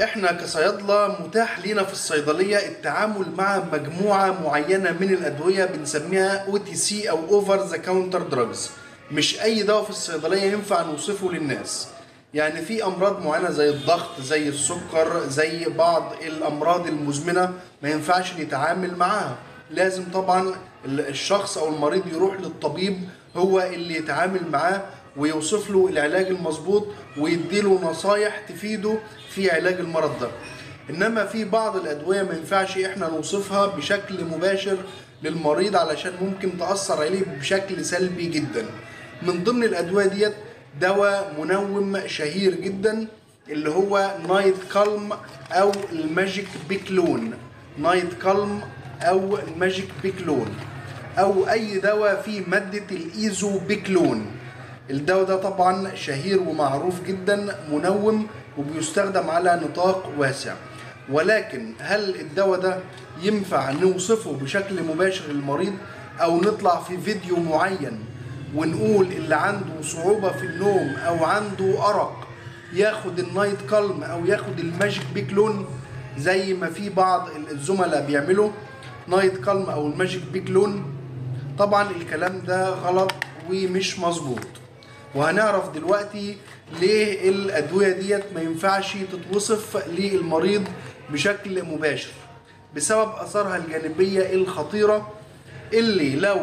احنا كصيادله متاح لينا في الصيدليه التعامل مع مجموعه معينه من الادويه بنسميها او تي سي او اوفر ذا كاونتر دراجز مش اي دواء في الصيدليه ينفع نوصفه للناس يعني في امراض معينه زي الضغط زي السكر زي بعض الامراض المزمنه ما ينفعش نتعامل معاها لازم طبعا الشخص او المريض يروح للطبيب هو اللي يتعامل معاه ويوصف له العلاج المظبوط ويديله نصايح تفيده في علاج المرض ده انما في بعض الادويه ما ينفعش احنا نوصفها بشكل مباشر للمريض علشان ممكن تاثر عليه بشكل سلبي جدا من ضمن الادويه ديت دواء منوم شهير جدا اللي هو نايت كالم او الماجيك بيكلون نايت كالم او الماجيك بيكلون او اي دواء فيه ماده الايزو بيكلون الدواء ده طبعا شهير ومعروف جدا منوم وبيستخدم على نطاق واسع ولكن هل الدواء ده ينفع نوصفه بشكل مباشر للمريض او نطلع في فيديو معين ونقول اللي عنده صعوبة في النوم او عنده ارق ياخد النايت كالم او ياخد الماجيك بيكلون زي ما في بعض الزملاء بيعملوا نايت كالم او الماجيك بيكلون طبعا الكلام ده غلط ومش مظبوط وهنعرف دلوقتي ليه الادويه ديت ما ينفعش تتوصف للمريض بشكل مباشر بسبب اثارها الجانبيه الخطيره اللي لو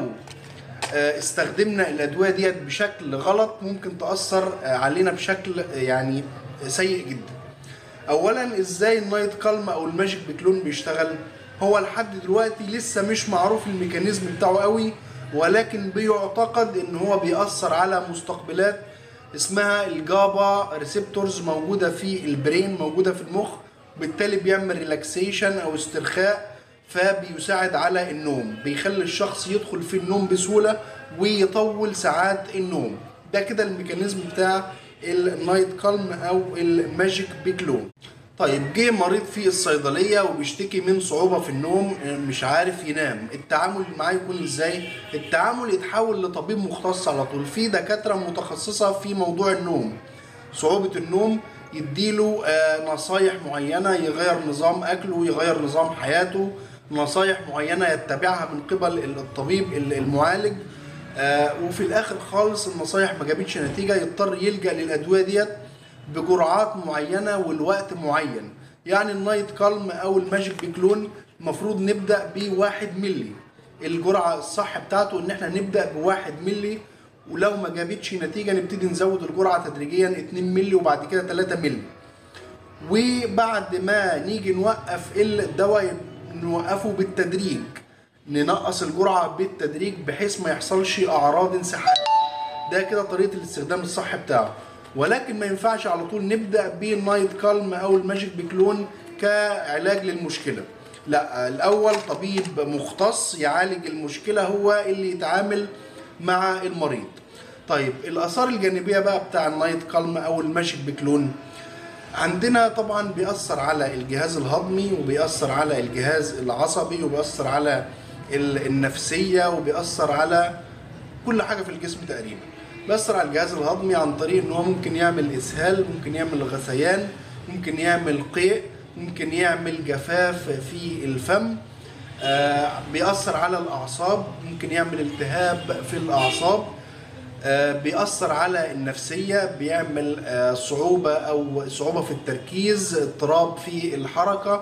استخدمنا الادويه ديت بشكل غلط ممكن تاثر علينا بشكل يعني سيء جدا اولا ازاي النايت كالم او الماجيك بيكلون بيشتغل هو لحد دلوقتي لسه مش معروف الميكانيزم بتاعه قوي ولكن بيعتقد ان هو بيأثر على مستقبلات اسمها الجابا ريسبتورز موجودة في البرين موجودة في المخ بالتالي بيعمل ريلاكسيشن او استرخاء فبيساعد على النوم بيخلي الشخص يدخل في النوم بسهولة ويطول ساعات النوم ده كده الميكانيزم بتاع النايت كالم او الماجيك بيكلون طيب جه مريض في الصيدلية وبيشتكي من صعوبة في النوم مش عارف ينام التعامل معاه يكون ازاي التعامل يتحول لطبيب مختص على طول في دكاترة متخصصة في موضوع النوم صعوبة النوم يديله نصايح معينة يغير نظام أكله يغير نظام حياته نصايح معينة يتبعها من قبل الطبيب المعالج وفي الآخر خالص النصايح ما جابتش نتيجة يضطر يلجأ للأدوية ديت بجرعات معينه والوقت معين يعني النايت كالم او الماجيك بيكلون المفروض نبدا بواحد ملي الجرعه الصح بتاعته ان احنا نبدا بواحد ملي ولو ما جابتش نتيجه نبتدي نزود الجرعه تدريجيا 2 ملي وبعد كده 3 ملي وبعد ما نيجي نوقف الدواء نوقفه بالتدريج ننقص الجرعه بالتدريج بحيث ما يحصلش اعراض انسحاب ده كده طريقه الاستخدام الصح بتاعه ولكن ما ينفعش على طول نبدا بالنايت كالم او الماجيك بيكلون كعلاج للمشكله لا الاول طبيب مختص يعالج المشكله هو اللي يتعامل مع المريض طيب الاثار الجانبيه بقى بتاع النايت كالم او الماجيك بيكلون عندنا طبعا بيأثر على الجهاز الهضمي وبيأثر على الجهاز العصبي وبيأثر على النفسيه وبيأثر على كل حاجه في الجسم تقريبا بيأثر على الجهاز الهضمي عن طريق ان هو ممكن يعمل اسهال ممكن يعمل غثيان ممكن يعمل قيء ممكن يعمل جفاف في الفم آه بيأثر على الاعصاب ممكن يعمل التهاب في الاعصاب آه بيأثر على النفسية بيعمل آه صعوبة أو صعوبة في التركيز اضطراب في الحركة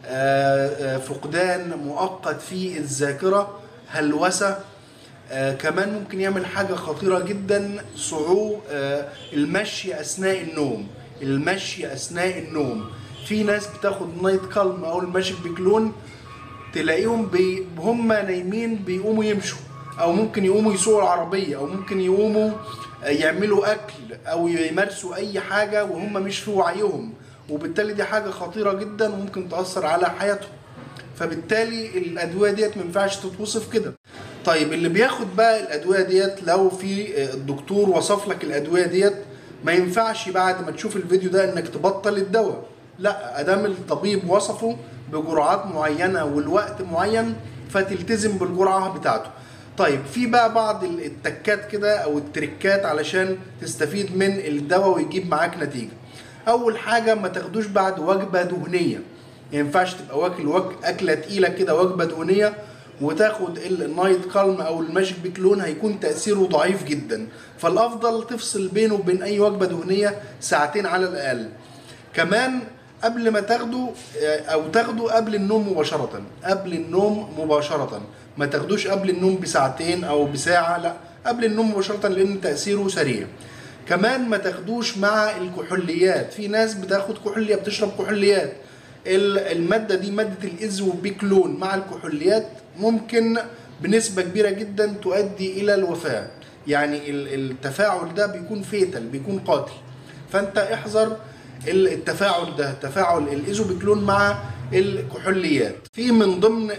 فقدان مؤقت في الذاكرة هلوسة آه كمان ممكن يعمل حاجة خطيرة جدا صعوبة آه المشي أثناء النوم المشي أثناء النوم في ناس بتاخد نايت كالم أو المشي بيكلون تلاقيهم بي هم نايمين بيقوموا يمشوا أو ممكن يقوموا يسوقوا العربية أو ممكن يقوموا يعملوا أكل أو يمارسوا أي حاجة وهم مش في وعيهم وبالتالي دي حاجة خطيرة جدا وممكن تأثر على حياتهم فبالتالي الأدوية ديت ما ينفعش تتوصف كده طيب اللي بياخد بقى الادويه ديت لو في الدكتور وصف لك الادويه ديت ما ينفعش بعد ما تشوف الفيديو ده انك تبطل الدواء لا ادام الطبيب وصفه بجرعات معينه والوقت معين فتلتزم بالجرعه بتاعته طيب في بقى بعض التكات كده او التريكات علشان تستفيد من الدواء ويجيب معاك نتيجه اول حاجه ما تاخدوش بعد وجبه دهنيه ما ينفعش تبقى واكل وك... اكله تقيله كده وجبه دهنيه وتاخد النايت كالم او الماجيك بيكلون هيكون تاثيره ضعيف جدا فالافضل تفصل بينه وبين اي وجبه دهنيه ساعتين على الاقل كمان قبل ما تاخده او تاخده قبل النوم مباشره قبل النوم مباشره ما تاخدوش قبل النوم بساعتين او بساعه لا قبل النوم مباشره لان تاثيره سريع كمان ما تاخدوش مع الكحوليات في ناس بتاخد كحوليه بتشرب كحوليات الماده دي ماده الازوبيكلون مع الكحوليات ممكن بنسبه كبيره جدا تؤدي الى الوفاه يعني التفاعل ده بيكون فيتل بيكون قاتل فانت احذر التفاعل ده تفاعل الايزوبيكلون مع الكحوليات في من ضمن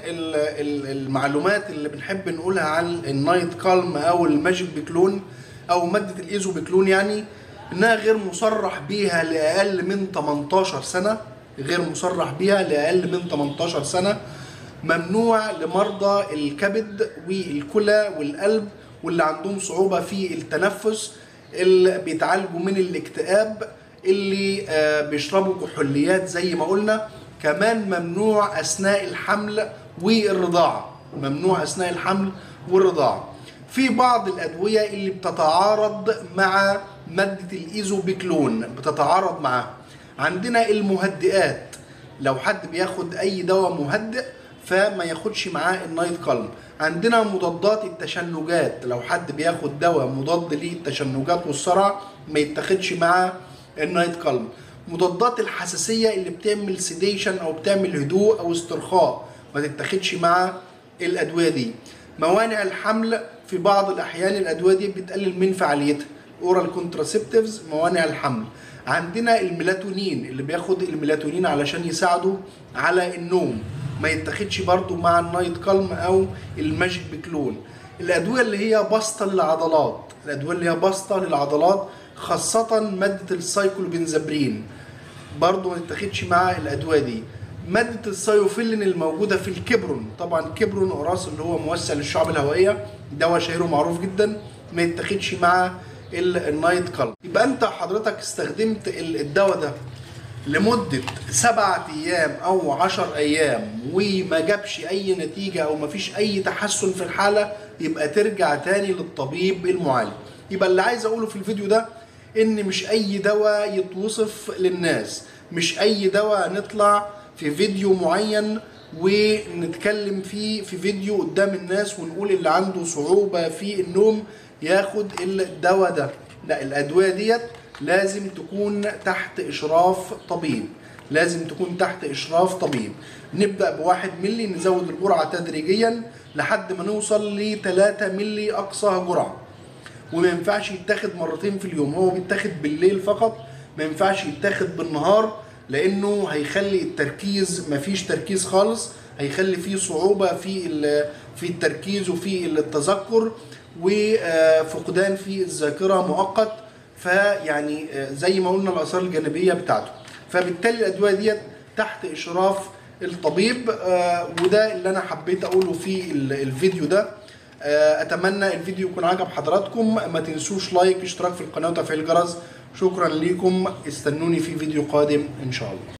المعلومات اللي بنحب نقولها عن النايت كالم او الماجيك بيكلون او ماده الايزوبيكلون يعني انها غير مصرح بيها لاقل من 18 سنه غير مصرح بيها لاقل من 18 سنه ممنوع لمرضى الكبد والكلى والقلب واللي عندهم صعوبه في التنفس اللي بيتعالجوا من الاكتئاب اللي بيشربوا كحوليات زي ما قلنا كمان ممنوع اثناء الحمل والرضاعه ممنوع اثناء الحمل والرضاعه في بعض الادويه اللي بتتعارض مع ماده الايزوبيكلون بتتعارض معاها عندنا المهدئات لو حد بياخد اي دواء مهدئ فما ياخدش معاه النايت كالم عندنا مضادات التشنجات لو حد بياخد دواء مضاد للتشنجات والصرع ما يتاخدش معاه النايت كالم مضادات الحساسيه اللي بتعمل سيديشن او بتعمل هدوء او استرخاء ما تتاخدش مع الادويه دي موانع الحمل في بعض الاحيان الادويه دي بتقلل من فعاليتها اورال كونتراسبتيفز موانع الحمل عندنا الميلاتونين اللي بياخد الميلاتونين علشان يساعده على النوم ما يتاخدش برضو مع النايت كالم او الماجيك بيكلون الادويه اللي هي بسطه للعضلات الادويه اللي هي بسطه للعضلات خاصه ماده السايكلوبنزابرين برضو ما تتاخدش مع الادويه دي ماده السايوفيلين الموجوده في الكبرون طبعا كبرون قراص اللي هو موسع للشعب الهوائيه دواء شهير ومعروف جدا ما يتاخدش مع النايت كالم يبقى انت حضرتك استخدمت الدواء ده لمدة سبعة أيام أو عشر أيام وما جابش أي نتيجة أو ما فيش أي تحسن في الحالة يبقى ترجع تاني للطبيب المعالج يبقى اللي عايز أقوله في الفيديو ده إن مش أي دواء يتوصف للناس مش أي دواء نطلع في فيديو معين ونتكلم فيه في فيديو قدام الناس ونقول اللي عنده صعوبة في النوم ياخد الدواء ده لا الأدوية ديت لازم تكون تحت إشراف طبيب لازم تكون تحت إشراف طبيب نبدأ بواحد ملي نزود الجرعة تدريجيا لحد ما نوصل ل 3 ملي أقصى جرعة وما ينفعش يتاخد مرتين في اليوم هو بيتاخد بالليل فقط ما ينفعش يتاخد بالنهار لانه هيخلي التركيز مفيش تركيز خالص هيخلي فيه صعوبه في في التركيز وفي التذكر وفقدان في الذاكره مؤقت فيعني زي ما قلنا الاثار الجانبيه بتاعته فبالتالي الادويه ديت تحت اشراف الطبيب وده اللي انا حبيت اقوله في الفيديو ده اتمنى الفيديو يكون عجب حضراتكم ما تنسوش لايك اشتراك في القناه وتفعيل الجرس شكرا ليكم استنوني في فيديو قادم ان شاء الله